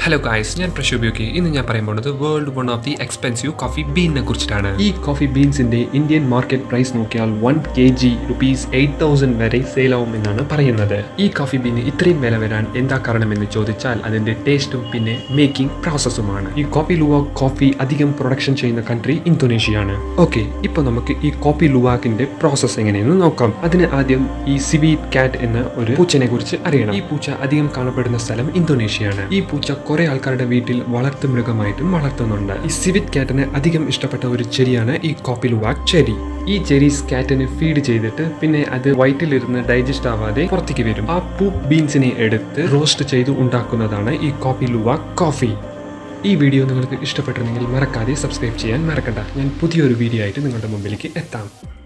hello guys ഞാൻ പ്രശോഭിയൊക്കെ ഇന്ന് ഞാൻ പറയാൻ പോകുന്നത് world one of the expensive coffee ബീനിനെ കുറിച്ചിട്ടാണ് ഈ കോഫി ബീൻസിന്റെ ഇന്ത്യൻ മാർക്കറ്റ് പ്രൈസ് നോക്കിയാൽ one K G rupees eight thousand വരെ സെയിൽ ആവുമെന്നാണ് പറയുന്നത് ഈ കോഫി ബീന് ഇത്രയും വില വരാൻ എന്താ കാരണമെന്ന് ചോദിച്ചാൽ അതിന്റെ ടേസ്റ്റും പിന്നെ മേക്കിംഗ് പ്രോസസ്സുമാണ് ഈ കോഫി ലുവാക് കോഫി അധികം പ്രൊഡക്ഷൻ ചെയ്യുന്ന കൺട്രി ഇന്തോനേഷ്യയാണ് ഓക്കെ ഇപ്പൊ നമുക്ക് ഈ കോഫി ലുവാക്കിന്റെ പ്രോസസ്സ് എങ്ങനെയെന്ന് നോക്കാം അതിന് ആദ്യം ഈ സിവീറ്റ് കാറ്റ് എന്ന ഒരു പൂച്ചനെ കുറിച്ച് അറിയണം ഈ പൂച്ച അധികം കാണപ്പെടുന്ന സ്ഥലം ഇന്തോനേഷ്യയാണ് ഈ പൂച്ച കുറെ ആൾക്കാരുടെ വീട്ടിൽ വളർത്തു മൃഗമായിട്ടും വളർത്തുന്നുണ്ട് ഈ സിവിറ്റ് കാറ്റിന് അധികം ഇഷ്ടപ്പെട്ട ഒരു ചെടിയാണ് ഈ കോപ്പി ലുവാക് ചെടി ഈ ചെറീസ് കാറ്റിന് ഫീഡ് ചെയ്തിട്ട് പിന്നെ അത് വയറ്റിലിരുന്ന് ഡൈജസ്റ്റ് ആവാതെ പുറത്തേക്ക് വരും ആ പൂപ്പ് ബീൻസിനെ എടുത്ത് റോസ്റ്റ് ചെയ്ത് ഉണ്ടാക്കുന്നതാണ് ഈ കോപ്പി ലുവാക് കോഫി ഈ വീഡിയോ നിങ്ങൾക്ക് ഇഷ്ടപ്പെട്ടിരുന്നെങ്കിൽ മറക്കാതെ സബ്സ്ക്രൈബ് ചെയ്യാൻ മറക്കണ്ട ഞാൻ പുതിയൊരു വീഡിയോ ആയിട്ട് നിങ്ങളുടെ മുമ്പിലേക്ക് എത്താം